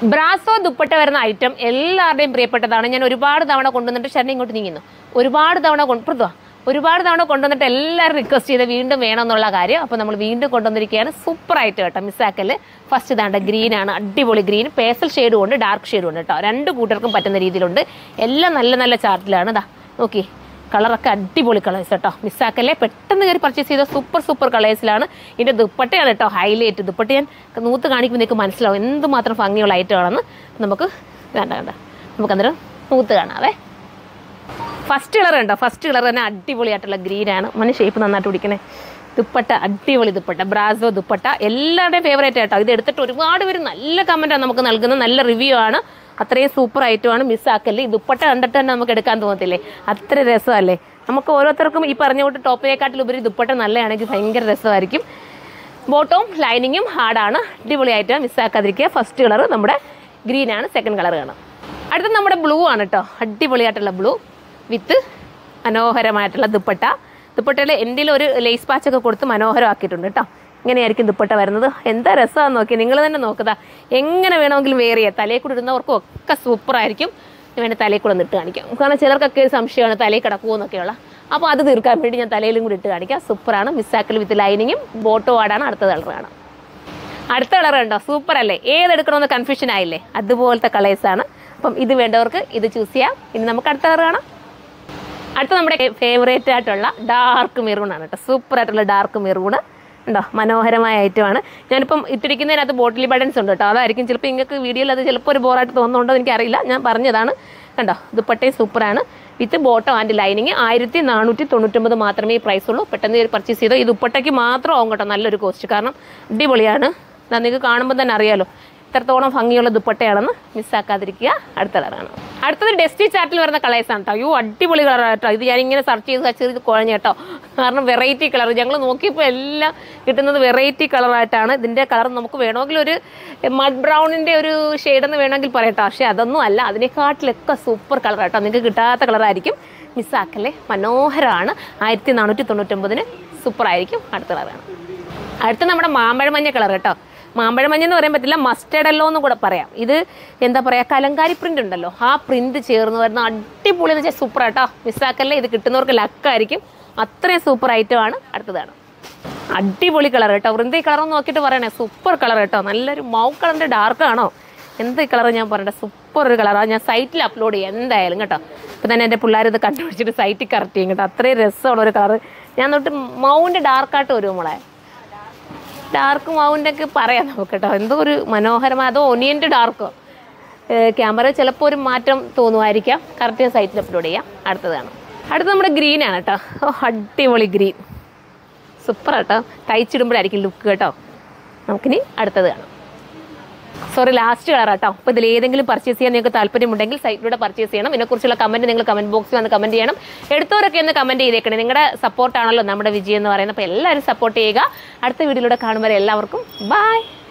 brasso dupatta വരുന്ന item എല്ലാവരുടെയും പ്രിയപ്പെട്ടതാണ് ഞാൻ ഒരുപാട് തവണ കൊണ്ടുവന്നിട്ട് ശരണ ഇങ്ങോട്ട് നീങ്ങുന്നു ഒരുപാട് തവണ കൊണ്ടുപോവാ ഒരുപാട് തവണ കൊണ്ടുവന്നിട്ട് എല്ലാവരും റിക്വസ്റ്റ് ചെയ്ത് വീണ്ടും വേണമെന്നുള്ള കാര്യം അപ്പോൾ നമ്മൾ വീണ്ടും കൊണ്ടുവന്നിരിക്കുകയാണ് സൂപ്പർ ആയിട്ട് കേട്ടോ മിസ്സാക്കല് ഫസ്റ്റ് ഇതാണ്ട് ഗ്രീൻ ആണ് അടിപൊളി ഗ്രീൻ പേസൽ ഷെയ്ഡും ഉണ്ട് ഡാർക്ക് ഷെയ്ഡും ഉണ്ട് കേട്ടോ രണ്ട് കൂട്ടർക്കും പറ്റുന്ന രീതിയിലുണ്ട് എല്ലാം നല്ല നല്ല ചാർട്ടിലാണ് ഇതാ നോക്കി കളറൊക്കെ അടിപൊളി കളേഴ്സ് കേട്ടോ മിസ്സാക്കല്ലേ പെട്ടെന്ന് കയറി പർച്ചേസ് ചെയ്ത സൂപ്പർ സൂപ്പർ കളേഴ്സിലാണ് ഇതിൻ്റെ ദുപ്പട്ടയാണ് കേട്ടോ ഹൈലൈറ്റ് ദുപ്പട്ട ഞാൻ നൂത്ത് കാണിക്കുമ്പോൾ നിങ്ങൾക്ക് മനസ്സിലാവും എന്തുമാത്രം ഭംഗിയുള്ള ഐറ്റമാണെന്ന് നമുക്ക് വേണ്ട വേണ്ട നമുക്ക് അന്നേരം നൂത്ത് കാണാവേ ഫസ്റ്റ് കളർ ഉണ്ടോ ഫസ്റ്റ് കളർ തന്നെ അടിപൊളിയായിട്ടുള്ള ഗ്രീനാണ് മന ഷേപ്പ് നന്നായിട്ട് പിടിക്കണേ ദുപ്പട്ട അടിപൊളി ദുപ്പട്ട ബ്രാസോ ദുപ്പട്ട എല്ലാവരുടെയും ഫേവറേറ്റ് ആയിട്ടോ ഇത് എടുത്തിട്ട് ഒരുപാട് പേര് നല്ല കമൻറ്റാണ് നമുക്ക് നൽകുന്നത് നല്ല റിവ്യൂ ആണ് അത്രയും സൂപ്പർ ഐറ്റമാണ് മിസ്സാക്കല്ലേ ഈ ദുപ്പട്ട കണ്ടിട്ട് തന്നെ നമുക്ക് എടുക്കാൻ തോന്നത്തില്ലേ അത്ര രസമല്ലേ നമുക്ക് ഓരോരുത്തർക്കും ഈ പറഞ്ഞ കൊണ്ട് ടോപ്പിനെക്കാട്ടിലുപരി ദുപ്പട്ട നല്ലതാണെങ്കിൽ ഭയങ്കര രസമായിരിക്കും ബോട്ടവും ലൈനിങ്ങും ഹാർഡാണ് അടിപൊളിയായിട്ട് മിസ്സാക്കാതിരിക്കുക ഫസ്റ്റ് കളർ നമ്മുടെ ഗ്രീൻ ആണ് സെക്കൻഡ് കളർ കാണാം അടുത്ത നമ്മുടെ ബ്ലൂ ആണ് കേട്ടോ അടിപൊളിയായിട്ടുള്ള ബ്ലൂ വിത്ത് മനോഹരമായിട്ടുള്ള ദുപ്പട്ട ദുപ്പട്ടയിൽ എൻ്റെ ഒരു ലേസ് പാച്ചൊക്കെ കൊടുത്ത് മനോഹരമാക്കിയിട്ടുണ്ട് കേട്ടോ ഇങ്ങനെയായിരിക്കും ദുപ്പട്ട വരുന്നത് എന്താ രസമാണെന്ന് നോക്കി നിങ്ങൾ തന്നെ നോക്കുക എങ്ങനെ വേണമെങ്കിലും വേറെ ചെയ്യാം തലയിൽ കൂടെ ഇടുന്നവർക്കും ഒക്കെ സൂപ്പർ ആയിരിക്കും വേണേൽ തലയിൽ കൂടെ ഒന്ന് ഇട്ട് കാണിക്കാം കാരണം ചിലർക്കൊക്കെ ഒരു സംശയമാണ് തലയിൽ കിടക്കുമോ എന്നൊക്കെയുള്ള അപ്പോൾ അത് തീർക്കാൻ വേണ്ടി ഞാൻ തലയിലും കൂടി ഇട്ട് കാണിക്കാം സൂപ്പറാണ് മിസ്സാക്കൽ വിത്ത് ലൈനിങ്ങും ബോട്ടോ ആടാണ് അടുത്ത കളറാണ് അടുത്ത കളർ ഉണ്ടോ സൂപ്പർ അല്ലേ ഏതെടുക്കണമെന്ന് കൺഫ്യൂഷൻ ആയില്ലേ അതുപോലത്തെ കളേഴ്സാണ് അപ്പം ഇത് വേണ്ടവർക്ക് ഇത് ചൂസ് ചെയ്യാം ഇനി നമുക്ക് അടുത്ത കളർ കാണാം അടുത്ത നമ്മുടെ ഫേവറേറ്റ് ആയിട്ടുള്ള ഡാർക്ക് മെറൂൺ ആണ് കേട്ടോ സൂപ്പർ ആയിട്ടുള്ള ഡാർക്ക് മെറൂൺ ഉണ്ടോ മനോഹരമായ ഐറ്റമാണ് ഞാനിപ്പം ഇട്ടിരിക്കുന്നതിനകത്ത് ബോട്ടിൽ ബട്ടൺസ് ഉണ്ട് കേട്ടോ അതായിരിക്കും ചിലപ്പോൾ നിങ്ങൾക്ക് വീഡിയോയിൽ അത് ചിലപ്പോൾ ഒരു ബോറായിട്ട് തോന്നുന്നുണ്ടോ എനിക്കറിയില്ല ഞാൻ പറഞ്ഞതാണ് കണ്ടോ ദുപ്പട്ടയും സൂപ്പറാണ് വിത്ത് ബോട്ടോ ആൻഡ് ലൈനിങ് ആയിരത്തി നാനൂറ്റി തൊണ്ണൂറ്റൊമ്പത് മാത്രമേ ഈ പ്രൈസ് ഉള്ളൂ പെട്ടെന്ന് പർച്ചേസ് ചെയ്തോ ഈ ദുപ്പട്ടയ്ക്ക് മാത്രം ആവും കേട്ടോ നല്ലൊരു കോസ്റ്റ് കാരണം അടിപൊളിയാണ് ദാ നിങ്ങൾക്ക് കാണുമ്പോൾ തന്നെ അറിയാലോ ഇത്രത്തോളം ഭംഗിയുള്ള ദുപ്പട്ടയാണെന്ന് മിസ്സാക്കാതിരിക്കുക അടുത്ത കളറാണ് അടുത്തത് ഡെസ്റ്റി ചാർട്ടിൽ വരുന്ന കളേഴ്സാണ് കേട്ടോ അയ്യോ അടിപൊളി കളർ കേട്ടോ ഇത് ഞാനിങ്ങനെ സെർച്ച് ചെയ്ത് സെർച്ച് ചെയ്ത് കുഴഞ്ഞ കേട്ടോ കാരണം വെറൈറ്റി കളർ ഞങ്ങൾ നോക്കിയപ്പോൾ എല്ലാം കിട്ടുന്നത് വെറൈറ്റി കളറായിട്ടാണ് ഇതിൻ്റെ കളർ നമുക്ക് വേണമെങ്കിൽ ഒരു മഡ് ബ്രൗണിൻ്റെ ഒരു ഷെയ്ഡെന്ന് വേണമെങ്കിൽ പറയട്ടോ പക്ഷേ അതൊന്നും അല്ല അതിനെക്കാട്ടിലൊക്കെ സൂപ്പർ കളർ കേട്ടോ നിങ്ങൾക്ക് കിട്ടാത്ത കളറായിരിക്കും മിസ്സാക്കല്ലേ മനോഹരമാണ് ആയിരത്തി നാനൂറ്റി തൊണ്ണൂറ്റൊമ്പതിന് സൂപ്പർ ആയിരിക്കും അടുത്ത കളറാണ് അടുത്ത നമ്മുടെ മാമ്പഴ മഞ്ഞ കളർ കേട്ടോ മാമ്പഴ മഞ്ഞ എന്ന് പറയാൻ പറ്റില്ല മസ്റ്റേഡ് എല്ലോ എന്ന് കൂടെ പറയാം ഇത് എന്താ പറയാ കലങ്കാരി പ്രിന്റ് ഉണ്ടല്ലോ ആ പ്രിന്റ് ചേർന്ന് വരുന്ന അടിപൊളി എന്ന് വെച്ചാൽ സൂപ്പർ ആട്ടോ മിസ്സാക്കല്ലേ ഇത് കിട്ടുന്നവർക്ക് ലക്കായിരിക്കും അത്രയും സൂപ്പർ ഐറ്റം ആണ് അടുത്തതാണ് അടിപൊളി കളർ കേട്ടോ വൃന്ദി കളർ നോക്കിയിട്ട് പറയണേ സൂപ്പർ കളർ കേട്ടോ നല്ലൊരു മൗ കളറിന്റെ ഡാർക്ക് ആണോ എന്ത് കളർ ഞാൻ പറയട്ടെ സൂപ്പർ ഒരു കളറാണ് ഞാൻ സൈറ്റിൽ അപ്ലോഡ് ചെയ്യാം എന്തായാലും കേട്ടോ ഇപ്പം തന്നെ എൻ്റെ പിള്ളേർ ഇത് കണ്ടുപിടിച്ചിട്ട് സൈറ്റിൽ കറക്റ്റ് ചെയ്യും കേട്ടോ അത്രയും രസമുള്ള ഒരു കളർ ഞാൻ തൊട്ട് മൗൻ്റെ ഡാർക്കായിട്ട് വരും മോളെ ഡാർക്ക് മൗൻ്റെ ഒക്കെ പറയാം നമുക്ക് കേട്ടോ എന്തോ ഒരു മനോഹരമായ അതോ ഒനിയൻ്റെ ഡാർക്കോ ക്യാമറ ചിലപ്പോൾ ഒരു മാറ്റം തോന്നുമായിരിക്കാം കറക്റ്റ് ഞാൻ സൈറ്റിൽ അപ്ലോഡ് ചെയ്യാം അടുത്തതാണ് അടുത്ത നമ്മുടെ ഗ്രീൻ ആണ് കേട്ടോ ഓ അടിപൊളി ഗ്രീൻ സൂപ്പർ കേട്ടോ തയ്ച്ചിടുമ്പോഴായിരിക്കും ലുക്ക് കേട്ടോ നമുക്കിനി അടുത്തത് കാണാം സോറി ലാസ്റ്റ് കളർ കേട്ടോ അപ്പോൾ ഇതിൽ ഏതെങ്കിലും പർച്ചേസ് ചെയ്യാൻ നിങ്ങൾക്ക് താല്പര്യമുണ്ടെങ്കിൽ സൈറ്റിലൂടെ പർച്ചേസ് ചെയ്യണം ഇതിനെക്കുറിച്ചുള്ള കമൻറ്റ് നിങ്ങൾ കമൻറ്റ് ബോക്സിൽ വന്ന് കമൻറ്റ് ചെയ്യണം എടുത്തവരൊക്കെ ഒന്ന് കമൻറ്റ് ചെയ്തേക്കണേ നിങ്ങളുടെ സപ്പോർട്ടാണല്ലോ നമ്മുടെ വിജയം എന്ന് പറയുന്നത് അപ്പോൾ എല്ലാവരും സപ്പോർട്ട് ചെയ്യുക അടുത്ത വീഡിയോയിലൂടെ കാണുമ്പോൾ എല്ലാവർക്കും ബൈ